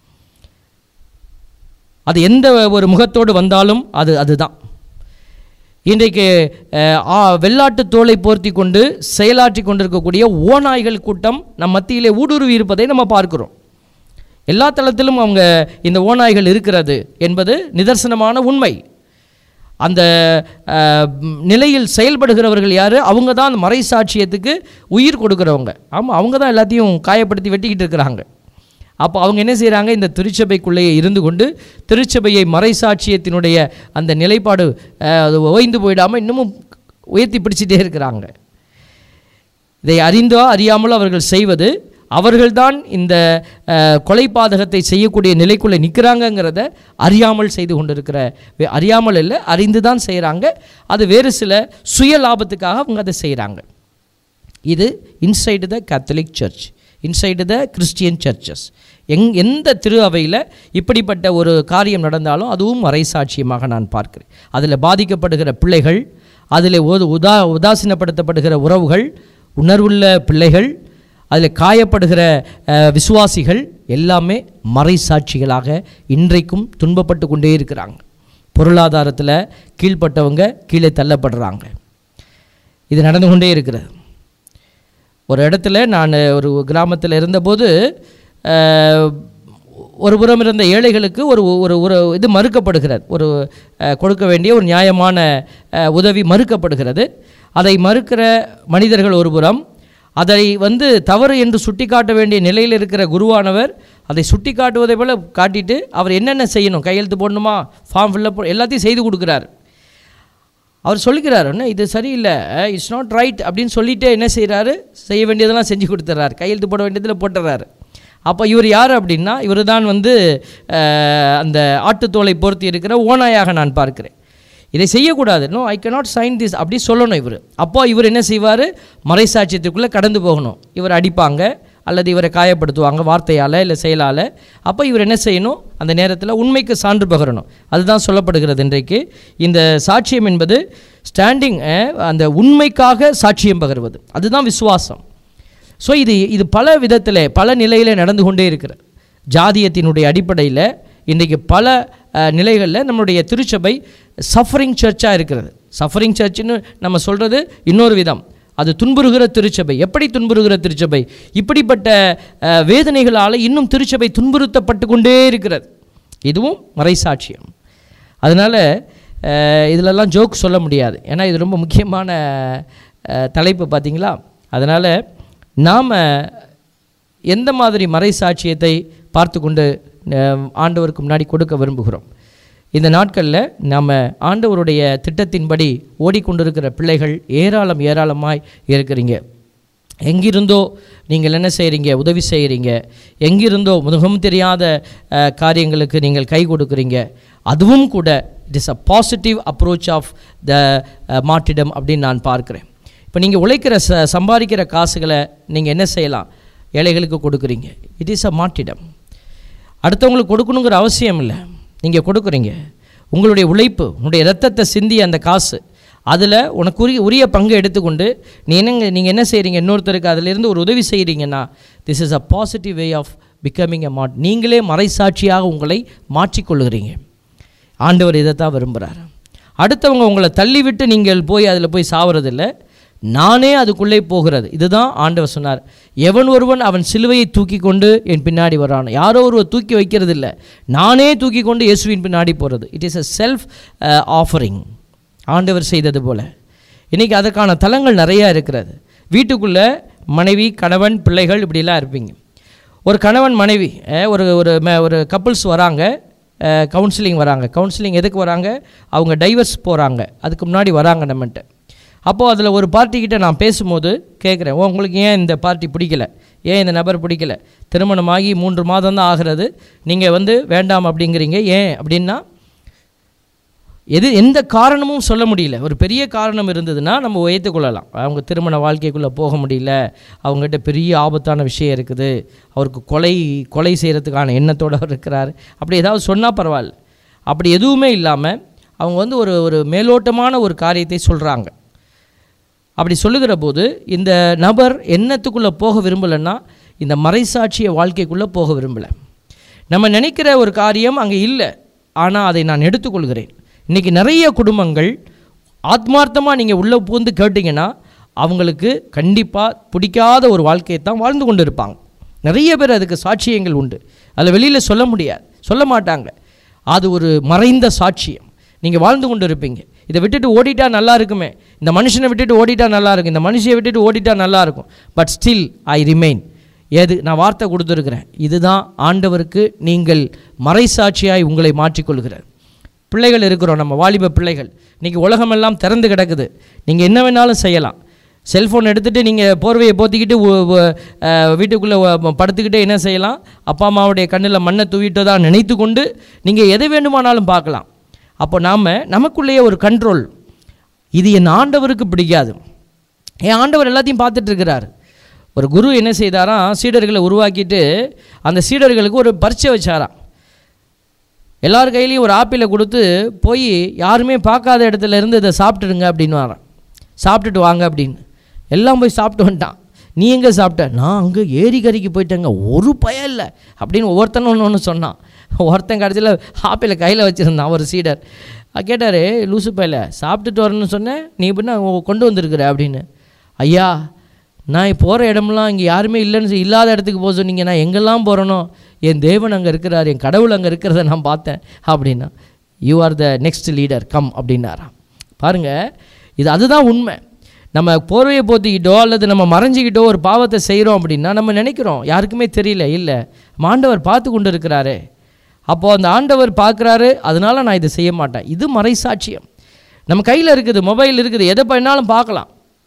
அது எந்த ஒரு முகத்தோடு வந்தாலும் அது அதுதான் இன்றைக்கு அஹ், ஆ, வெள்ளாட்டு தோலை போர்த்தி கொண்டு செயலாற்றி கொண்டிருக்கக்கூடிய ஓநாய்கள் கூட்டம் நம் மத்தியிலே ஊடுருவி இருப்பதை நம்ம பார்க்கிறோம் எல்லா தளத்திலும் அவங்க இந்த ஓநாய்கள் இருக்கிறது என்பது நிதர்சனமான உண்மை அந்த அஹ், ம், நிலையில் செயல்படுகிறவர்கள் யார் அவங்க தான் அந்த மறைசாட்சியத்துக்கு உயிர் கொடுக்குறவங்க ஆமாம் அவங்க தான் எல்லாத்தையும் காயப்படுத்தி வெட்டிக்கிட்டு இருக்கிறாங்க அப்போ அவங்க என்ன செய்கிறாங்க இந்த திருச்சபைக்குள்ளேயே இருந்து கொண்டு திருச்சபையை மறைசாட்சியத்தினுடைய அந்த நிலைப்பாடு அஹ், அது ஓய்ந்து போயிடாமல் இன்னமும் உயர்த்தி பிடிச்சிட்டே இருக்கிறாங்க இதை அறிந்தோ அறியாமலோ அவர்கள் செய்வது அவர்கள்தான் இந்த அஹ், கொலை பாதகத்தை செய்யக்கூடிய நிலைக்குள்ளே நிற்கிறாங்கங்கிறத அறியாமல் செய்து கொண்டிருக்கிற வே- அறியாமல் இல்லை அறிந்து தான் செய்கிறாங்க அது வேறு சில சுய லாபத்துக்காக அவங்க அதை செய்கிறாங்க இது inside the Catholic church inside the Christian churches எங் எந்த திரு அவையில் இப்படிப்பட்ட ஒரு காரியம் நடந்தாலும் அதுவும் மறைசாட்சியமாக நான் பார்க்கிறேன் அதில் பாதிக்கப்படுகிற பிள்ளைகள் அதில் ஒரு உதா உதாசீனப்படுத்தப்படுகிற உறவுகள் உணர்வுள்ள பிள்ளைகள் அதில் காயப்படுகிற அஹ், விசுவாசிகள் எல்லாமே மறைசாட்சிகளாக இன்றைக்கும் துன்பப்பட்டு கொண்டே இருக்கிறாங்க பொருளாதாரத்தில் கீழ்ப்பட்டவங்க கீழே தள்ளப்படுறாங்க இது நடந்து கொண்டே இருக்கிறது ஒரு இடத்துல நான் ஒரு கிராமத்தில் இருந்தபோது அஹ், ஒரு புறம் இருந்த ஏழைகளுக்கு ஒரு ஒரு ஒரு இது மறுக்கப்படுகிறது ஒரு அஹ், கொடுக்க வேண்டிய ஒரு நியாயமான அஹ், உதவி மறுக்கப்படுகிறது அதை மறுக்கிற மனிதர்கள் ஒரு புறம் அதை வந்து தவறு என்று சுட்டிக்காட்ட வேண்டிய நிலையில் இருக்கிற குருவானவர் அதை சுட்டி காட்டுவதை போல காட்டிட்டு அவர் என்னென்ன செய்யணும் கையெழுத்து போடணுமா ஃபார்ம் ஃபில்லப் எல்லாத்தையும் செய்து கொடுக்குறாரு அவர் சொல்லிக்கிறாரு என்ன இது சரியில்லை இட்ஸ் நாட் ரைட் அப்படின்னு சொல்லிட்டு என்ன செய்கிறாரு செய்ய வேண்டியதெல்லாம் செஞ்சு கொடுத்துட்றாரு கையெழுத்து போட வேண்டியதில் போட்டுறாரு அப்போ இவர் யார் அப்படின்னா இவர் தான் வந்து அஹ், அந்த ஆட்டுத்தோலை பொருத்தி இருக்கிற ஓனாயாக நான் பார்க்கிறேன் இதை செய்யக்கூடாது no I cannot sign this அப்படி சொல்லணும் இவர் அப்போ இவர் என்ன செய்வார் மறைசாட்சியத்துக்குள்ளே கடந்து போகணும் இவர் அடிப்பாங்க அல்லது இவரை காயப்படுத்துவாங்க வார்த்தையால் இல்லை செயலால் அப்போ இவர் என்ன செய்யணும் அந்த நேரத்தில் உண்மைக்கு சான்று பகரணும் அதுதான் சொல்லப்படுகிறது இன்றைக்கு இந்த சாட்சியம் என்பது ஸ்டாண்டிங் அந்த உண்மைக்காக சாட்சியம் பகருவது அதுதான் விசுவாசம் ஸோ இது இது பல விதத்தில் பல நிலையில் நடந்து கொண்டே இருக்கிறது ஜாதியத்தினுடைய அடிப்படையில் இன்றைக்கு பல நிலைகளில் நம்மளுடைய திருச்சபை சஃபரிங் சர்ச்சாக இருக்கிறது சஃபரிங் சர்ச்னு நம்ம சொல்கிறது இன்னொரு விதம் அது துன்புறுகிற திருச்சபை எப்படி துன்புறுகிற திருச்சபை இப்படிப்பட்ட அஹ், வேதனைகளால் இன்னும் திருச்சபை துன்புறுத்தப்பட்டு கொண்டே இருக்கிறது இதுவும் மறைசாட்சியம் அதனால் இதிலெல்லாம் ஜோக் சொல்ல முடியாது ஏன்னா இது ரொம்ப முக்கியமான அஹ், தலைப்பு பார்த்தீங்களா அதனால் நாம் எந்த மாதிரி மறைசாட்சியத்தை பார்த்து கொண்டு அஹ், ஆண்டவருக்கு முன்னாடி கொடுக்க விரும்புகிறோம் இந்த நாட்களில் நம்ம ஆண்டவருடைய திட்டத்தின்படி ஓடிக்கொண்டிருக்கிற பிள்ளைகள் ஏராளம் ஏராளமாய் இருக்கிறீங்க எங்கிருந்தோ நீங்கள் என்ன செய்கிறீங்க உதவி செய்கிறீங்க எங்கிருந்தோ முகம் தெரியாத அஹ், காரியங்களுக்கு நீங்கள் கை கொடுக்குறீங்க அதுவும் கூட it is a positive approach of the martyrdom அப்படின்னு நான் பார்க்குறேன் இப்போ நீங்கள் உழைக்கிற ச சம்பாதிக்கிற காசுகளை நீங்கள் என்ன செய்யலாம் ஏழைகளுக்கு கொடுக்குறீங்க இட் இஸ் அ மாட்டிடம் அடுத்தவங்களுக்கு கொடுக்கணுங்கிற அவசியம் இல்லை நீங்கள் கொடுக்குறீங்க உங்களுடைய உழைப்பு உங்களுடைய ரத்தத்தை சிந்தி அந்த காசு அதில் உனக்கு உரிய உரிய பங்கு எடுத்துக்கொண்டு நீ என்னங்க நீங்கள் என்ன செய்கிறீங்க இன்னொருத்தருக்கு அதிலிருந்து ஒரு உதவி செய்கிறீங்கன்னா this is a positive way of becoming a martyr நீங்களே மறைசாட்சியாக உங்களை மாற்றிக்கொள்கிறீங்க ஆண்டவர் இதைத்தான் விரும்புகிறார் அடுத்தவங்க உங்களை தள்ளிவிட்டு நீங்கள் போய் அதில் போய் சாவறதில்ல நானே அதுக்குள்ளே போகிறது இதுதான் ஆண்டவர் சொன்னார் எவன் ஒருவன் அவன் சிலுவையை தூக்கி கொண்டு என் பின்னாடி வரான் யாரோ ஒருவர் தூக்கி வைக்கிறது இல்லை நானே தூக்கி கொண்டு இயேசுவின் பின்னாடி போகிறது it is a self offering ஆண்டவர் செய்தது போல இன்றைக்கி அதற்கான தலங்கள் நிறையா இருக்கிறது வீட்டுக்குள்ளே மனைவி கணவன் பிள்ளைகள் இப்படிலாம் இருப்பீங்க ஒரு கணவன் மனைவி அஹ், ஒரு ஒரு ம- ஒரு கப்புள்ஸ் வராங்க கவுன்சிலிங் வராங்க கவுன்சிலிங் எதுக்கு வராங்க அவங்க டைவர்ஸ் போகிறாங்க அதுக்கு முன்னாடி வராங்க நம்மகிட்ட அப்போது அதில் ஒரு பார்ட்டிக்கிட்ட நான் பேசும்போது கேட்குறேன் ஓ உங்களுக்கு ஏன் இந்த பார்ட்டி பிடிக்கல ஏன் இந்த நபர் பிடிக்கல திருமணமாகி மூன்று மாதம் தான் ஆகிறது நீங்கள் வந்து வேண்டாம் அப்படிங்கிறீங்க ஏன் அப்படின்னா எது எந்த காரணமும் சொல்ல முடியல ஒரு பெரிய காரணம் இருந்ததுன்னா நம்ம ஏற்றுக்கொள்ளலாம் அவங்க திருமண வாழ்க்கைக்குள்ளே போக முடியல அவங்ககிட்ட பெரிய ஆபத்தான விஷயம் இருக்குது அவருக்கு கொலை கொலை செய்கிறதுக்கான எண்ணத்தோடு அவர் இருக்கிறார் அப்படி ஏதாவது சொன்னால் பரவாயில்ல அப்படி எதுவுமே இல்லாமல் அவங்க வந்து ஒரு ஒரு மேலோட்டமான ஒரு காரியத்தை சொல்கிறாங்க அப்படி சொல்லுகிற போது இந்த நபர் எண்ணத்துக்குள்ளே போக விரும்பலைன்னா இந்த மறைசாட்சிய வாழ்க்கைக்குள்ளே போக விரும்பலை நம்ம நினைக்கிற ஒரு காரியம் அங்கே இல்லை ஆனால் அதை நான் எடுத்துக்கொள்கிறேன் இன்றைக்கி நிறைய குடும்பங்கள் ஆத்மார்த்தமாக நீங்கள் உள்ளே பூந்து கேட்டிங்கன்னா அவங்களுக்கு கண்டிப்பாக பிடிக்காத ஒரு வாழ்க்கையை தான் வாழ்ந்து கொண்டு இருப்பாங்க நிறைய பேர் அதுக்கு சாட்சியங்கள் உண்டு அதில் வெளியில் சொல்ல முடியாது சொல்ல மாட்டாங்க அது ஒரு மறைந்த சாட்சியம் நீங்கள் வாழ்ந்து கொண்டு இருப்பீங்க இதை விட்டுட்டு ஓடிட்டா நல்லா இருக்குமே இந்த மனுஷனை விட்டுட்டு ஓடிட்டா நல்லா இருக்கும் இந்த மனுஷியை விட்டுட்டு ஓடிட்டா நல்லா இருக்கும் பட் ஸ்டில் ஐ ரிமைன் ஏது நான் வார்த்தை கொடுத்துருக்குறேன் இதுதான் ஆண்டவருக்கு நீங்கள் மறைசாட்சியாய் உங்களை மாற்றிக்கொள்கிறார் பிள்ளைகள் இருக்கிறோம் நம்ம வாலிப பிள்ளைகள் இன்றைக்கி உலகமெல்லாம் திறந்து கிடக்குது நீங்கள் என்ன வேணாலும் செய்யலாம் செல்ஃபோன் எடுத்துகிட்டு நீங்கள் போர்வையை போத்திக்கிட்டு உ- உ- அஹ், வீட்டுக்குள்ளே உ- படுத்துக்கிட்டே என்ன செய்யலாம் அப்பா அம்மாவுடைய கண்ணில் மண்ணை தூவிட்டதா நினைத்து கொண்டு நீங்கள் எதை வேண்டுமானாலும் பார்க்கலாம் அப்போ நாம் நமக்குள்ளேயே ஒரு கண்ட்ரோல் இது என் ஆண்டவருக்கு பிடிக்காது என் ஆண்டவர் எல்லாத்தையும் பார்த்துட்டு இருக்கிறார் ஒரு குரு என்ன செய்தாராம் சீடர்களை உருவாக்கிட்டு அந்த சீடர்களுக்கு ஒரு பரீட்சை வச்சாராம் எல்லார் கையிலையும் ஒரு ஆப்பிளை கொடுத்து போய் யாருமே பார்க்காத இடத்துல இருந்து இதை சாப்பிட்டுடுங்க அப்படின்னு வரான் சாப்பிட்டுட்டு வாங்க அப்படின்னு எல்லாம் போய் சாப்பிட்டு வந்துட்டான் நீ எங்கே சாப்பிட்ட நான் அங்கே ஏரிக்கரைக்கு போயிட்டேங்க ஒரு பயம் இல்லை அப்படின்னு ஒவ்வொருத்தனும் ஒன்று ஒன்று சொன்னான் ஒருத்தன் கடைசியில் ஆப்பிளை கையில் வச்சுருந்தான் ஒரு சீடர் கேட்டார் லூசு பையில சாப்பிட்டுட்டு வரணும்னு சொன்னேன் நீ இப்படின்னா கொண்டு வந்திருக்கிற அப்படின்னு ஐயா நான் போகிற இடமெல்லாம் இங்கே யாருமே இல்லைன்னு சொல்லி இல்லாத இடத்துக்கு போக சொன்னீங்க நான் எங்கெல்லாம் போகிறேனோ என் தேவன் அங்கே இருக்கிறார் என் கடவுள் அங்கே இருக்கிறத நான் பார்த்தேன் அப்படின்னா you are the next leader come அப்படின்னாராம் பாருங்கள் இது அதுதான் உண்மை நம்ம போர்வையை போத்திக்கிட்டோ அல்லது நம்ம மறைஞ்சிக்கிட்டோ ஒரு பாவத்தை செய்கிறோம் அப்படின்னா நம்ம நினைக்கிறோம் யாருக்குமே தெரியல இல்லை ஆண்டவர் பார்த்து கொண்டு இருக்கிறாரே அப்போது அந்த ஆண்டவர் பார்க்குறாரு அதனால நான் இதை செய்ய மாட்டேன் இது மறைசாட்சியம் நம்ம கையில் இருக்குது மொபைல் இருக்குது எதை பண்ணாலும் பார்க்கலாம்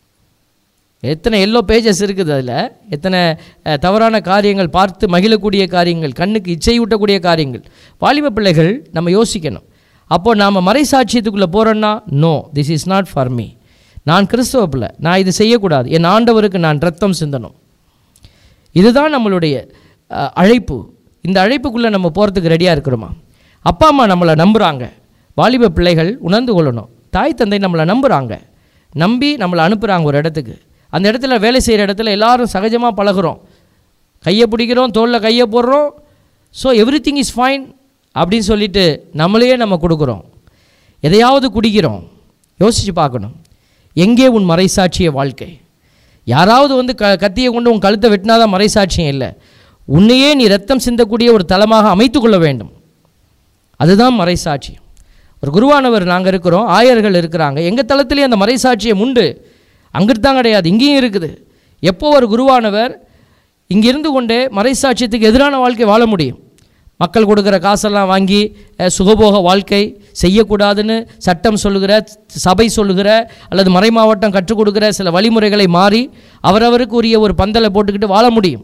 எத்தனை எல்லோ பேஜஸ் இருக்குது அதில் எத்தனை அஹ், தவறான காரியங்கள் பார்த்து மகிழக்கூடிய காரியங்கள் கண்ணுக்கு இச்சையூட்டக்கூடிய காரியங்கள் வாலிப பிள்ளைகள் நம்ம யோசிக்கணும் அப்போ நாம் மறைசாட்சியத்துக்குள்ளே போகிறோன்னா no this is not for me நான் கிறிஸ்தவ பிள்ளை நான் இது செய்யக்கூடாது என் ஆண்டவருக்கு நான் ரத்தம் சிந்தணும் இதுதான் நம்மளுடைய அஹ், அழைப்பு இந்த அழைப்புக்குள்ளே நம்ம போகிறதுக்கு ரெடியாக இருக்கிறோமா அப்பா அம்மா நம்மளை நம்புகிறாங்க வாலிப பிள்ளைகள் உணர்ந்து கொள்ளணும் தாய் தந்தை நம்மளை நம்புகிறாங்க நம்பி நம்மளை அனுப்புகிறாங்க ஒரு இடத்துக்கு அந்த இடத்துல வேலை செய்கிற இடத்துல எல்லாரும் சகஜமாக பழகுறோம் கையை பிடிக்கிறோம் தோளில் கையை போடுறோம் so everything is fine அப்படின்னு சொல்லிட்டு நம்மளையே நம்ம கொடுக்குறோம் எதையாவது குடிக்கிறோம் யோசித்து பார்க்கணும் எங்கே உன் மறைசாட்சிய வாழ்க்கை யாராவது வந்து க கத்தியை கொண்டு உன் கழுத்தை வெட்டினாதான் மறைசாட்சியம் இல்லை உன்னையே நீ ரத்தம் சிந்தக்கூடிய ஒரு தலமாக அமைத்து கொள்ள வேண்டும் அதுதான் மறைசாட்சியம் ஒரு குருவானவர் நாங்கள் இருக்கிறோம் ஆயர்கள் இருக்கிறாங்க எங்கள் தளத்திலே அந்த மறைசாட்சியம் உண்டு அங்கிட்டு தான் கிடையாது இங்கேயும் இருக்குது எப்போ ஒரு குருவானவர் இங்கிருந்து கொண்டே மறைசாட்சியத்துக்கு எதிரான வாழ்க்கை வாழ முடியும் மக்கள் கொடுக்குற காசெல்லாம் வாங்கி அஹ், சுகபோக வாழ்க்கை செய்யக்கூடாதுன்னு சட்டம் சொல்லுகிற சபை சொல்லுகிற அல்லது மறைமாவட்டம் கற்றுக் கொடுக்குற சில வழிமுறைகளை மாறி அவரவருக்கு உரிய ஒரு பந்தலை போட்டுக்கிட்டு வாழ முடியும்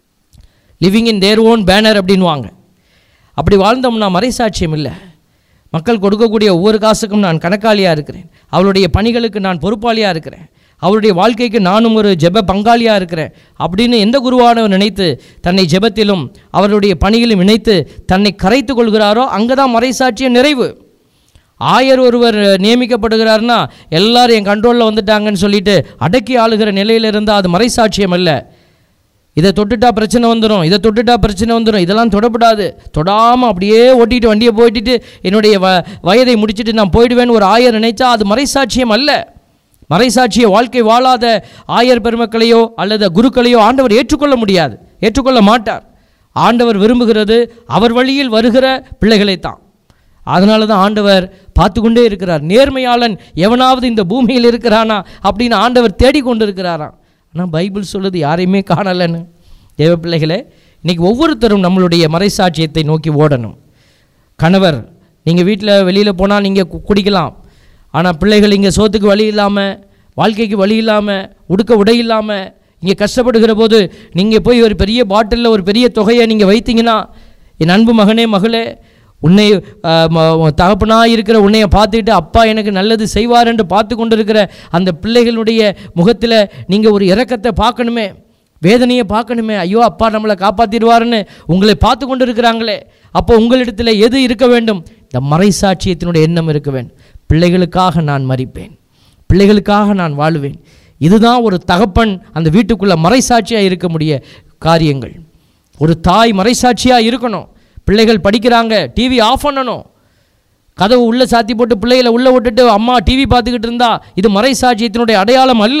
living in their own banner அப்படின்வாங்க அப்படி வாழ்ந்தோம்னா மறைசாட்சியம் இல்லை மக்கள் கொடுக்கக்கூடிய ஒவ்வொரு காசுக்கும் நான் கணக்காளியாக இருக்கிறேன் அவளுடைய பணிகளுக்கு நான் பொறுப்பாளியாக இருக்கிறேன் அவருடைய வாழ்க்கைக்கு நானும் ஒரு ஜெப பங்காளியாக இருக்கிறேன் அப்படின்னு எந்த குருவானவர் நினைத்து தன்னை ஜெபத்திலும் அவருடைய பணியிலும் இணைத்து தன்னை கரைத்து கொள்கிறாரோ அங்கே தான் மறைசாட்சியம் நிறைவு ஆயர் ஒருவர் நியமிக்கப்படுகிறார்னா எல்லாரும் என் கண்ட்ரோலில் வந்துட்டாங்கன்னு சொல்லிட்டு அடக்கி ஆளுகிற நிலையில் இருந்தால் அது மறைசாட்சியம் அல்ல இதை தொட்டுட்டா பிரச்சனை வந்துடும் இதை தொட்டுட்டா பிரச்சனை வந்துடும் இதெல்லாம் தொடப்படாது தொடாமல் அப்படியே ஓட்டிட்டு வண்டியை போயிட்டு என்னுடைய வ வயதை முடிச்சிட்டு நான் போயிடுவேன்னு ஒரு ஆயர் நினைச்சா அது மறைசாட்சியம் அல்ல மறைசாட்சிய வாழ்க்கை வாழாத ஆயர் பெருமக்களையோ அல்லது குருக்களையோ ஆண்டவர் ஏற்றுக்கொள்ள முடியாது ஏற்றுக்கொள்ள மாட்டார் ஆண்டவர் விரும்புகிறது அவர் வழியில் வருகிற பிள்ளைகளைத்தான் அதனால தான் ஆண்டவர் பார்த்து கொண்டே இருக்கிறார் நேர்மையாளன் எவனாவது இந்த பூமியில் இருக்கிறானா அப்படின்னு ஆண்டவர் தேடிக்கொண்டு இருக்கிறாராம் ஆனால் பைபிள் சொல்லுது யாரையுமே காணலைன்னு தேவ பிள்ளைகளே இன்னைக்கு ஒவ்வொருத்தரும் நம்மளுடைய மறைசாட்சியத்தை நோக்கி ஓடணும் கணவர் நீங்கள் வீட்டில் வெளியில் போனால் நீங்கள் குடிக்கலாம் ஆனால் பிள்ளைகள் இங்கே சோத்துக்கு வழி இல்லாமல் வாழ்க்கைக்கு வழி இல்லாமல் உடுக்க உடை இல்லாமல் இங்கே கஷ்டப்படுகிற போது நீங்கள் போய் ஒரு பெரிய பாட்டிலில் ஒரு பெரிய தொகையை நீங்கள் வைத்தீங்கன்னா என் அன்பு மகனே மகளே உன்னை தகப்பனாக இருக்கிற உன்னைய பார்த்துக்கிட்டு அப்பா எனக்கு நல்லது செய்வார் என்று பார்த்து கொண்டு இருக்கிற அந்த பிள்ளைகளுடைய முகத்தில் நீங்கள் ஒரு இரக்கத்தை பார்க்கணுமே வேதனையை பார்க்கணுமே ஐயோ அப்பா நம்மளை காப்பாற்றிடுவாருன்னு உங்களை பார்த்து கொண்டு இருக்கிறாங்களே அப்போ உங்களிடத்தில் எது இருக்க வேண்டும் இந்த மறைசாட்சியத்தினுடைய எண்ணம் இருக்க வேண்டும் பிள்ளைகளுக்காக நான் மறிப்பேன் பிள்ளைகளுக்காக நான் வாழுவேன் இதுதான் ஒரு தகப்பன் அந்த வீட்டுக்குள்ளே மறைசாட்சியாக இருக்க முடிய காரியங்கள் ஒரு தாய் மறைசாட்சியாக இருக்கணும் பிள்ளைகள் படிக்கிறாங்க டிவி ஆஃப் பண்ணணும் கதவு உள்ளே சாத்தி போட்டு பிள்ளைகளை உள்ளே விட்டுட்டு அம்மா டிவி பார்த்துக்கிட்டு இருந்தா இது மறைசாட்சியத்தினுடைய அடையாளம் அல்ல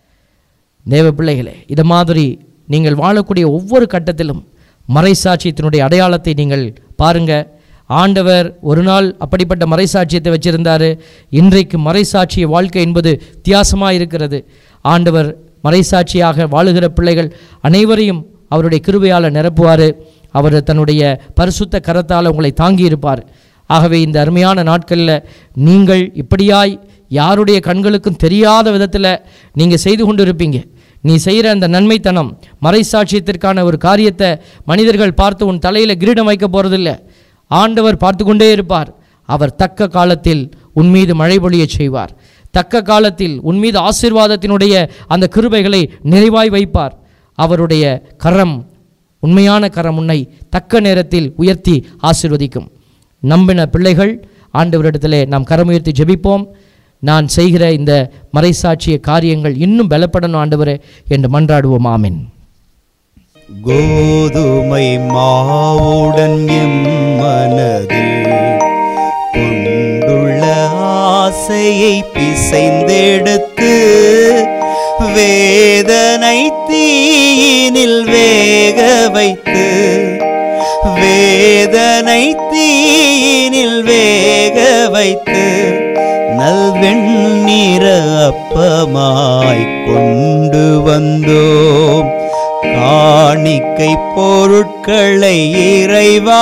தேவ பிள்ளைகளே இது மாதிரி நீங்கள் வாழக்கூடிய ஒவ்வொரு கட்டத்திலும் மறைசாட்சியத்தினுடைய அடையாளத்தை நீங்கள் பாருங்க ஆண்டவர் ஒரு நாள் அப்படிப்பட்ட மறைசாட்சியத்தை வச்சிருந்தாரு இன்றைக்கு மறைசாட்சிய வாழ்க்கை என்பது வித்தியாசமாக இருக்கிறது ஆண்டவர் மறைசாட்சியாக வாழுகிற பிள்ளைகள் அனைவரையும் அவருடைய கிருபையால் நிரப்புவார் அவர் தன்னுடைய பரிசுத்த கரத்தால் உங்களை தாங்கி இருப்பார் ஆகவே இந்த அருமையான நாட்களில் நீங்கள் இப்படியாய் யாருடைய கண்களுக்கும் தெரியாத விதத்தில் நீங்கள் செய்து கொண்டு இருப்பீங்க நீ செய்கிற அந்த நன்மைத்தனம் மறைசாட்சியத்திற்கான ஒரு காரியத்தை மனிதர்கள் பார்த்து உன் தலையில் கிரீடம் வைக்க போகிறதில்ல ஆண்டவர் பார்த்து கொண்டே இருப்பார் அவர் தக்க காலத்தில் உன் மீது மழை பொழியச் செய்வார் தக்க காலத்தில் உன் மீது ஆசீர்வாதத்தினுடைய அந்த கிருபைகளை நிறைவாய் வைப்பார் அவருடைய கரம் உண்மையான கரம் உன்னை தக்க நேரத்தில் உயர்த்தி ஆசீர்வதிக்கும் நம்பின பிள்ளைகள் ஆண்டவரிடத்திலே நாம் கரம் உயர்த்தி ஜெபிப்போம் நான் செய்கிற இந்த மறைசாட்சிய காரியங்கள் இன்னும் பலப்படணும் ஆண்டவரே என்று மன்றாடுவோம் ஆமென் கோதுமை மாவுடன் எம் மனதில் கொண்டுள்ள ஆசையை பிசைந்தெடுத்து வேதனை தீயினில் வேக வைத்து வேதனை தீயினில் வேக வைத்து நல்வெண்ணீர அப்பமாய் கொண்டு வந்தோம் காணிக்கை பொருட்களை இறைவா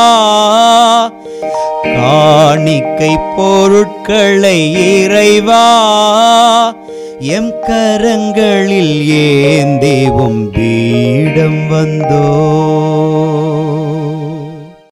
காணிக்கை பொருட்களை இறைவா எம் கரங்களில் ஏந்தேவும் பீடம் வந்தோ